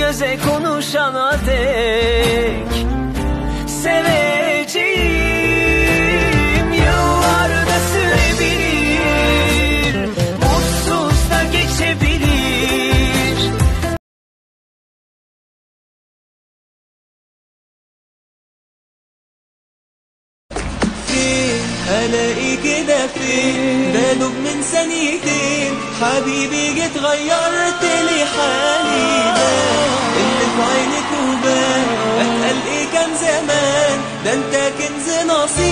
göze konuşana dek Seveceğim yıllarda sürebilir Mutsuz da geçebilir فين الاقي كده فين بدوب من ثانيتين حبيبي جيت غيرت لي حالي ده اللي في عينك وبان اتقل ايه كان زمان ده انت كنز نصيب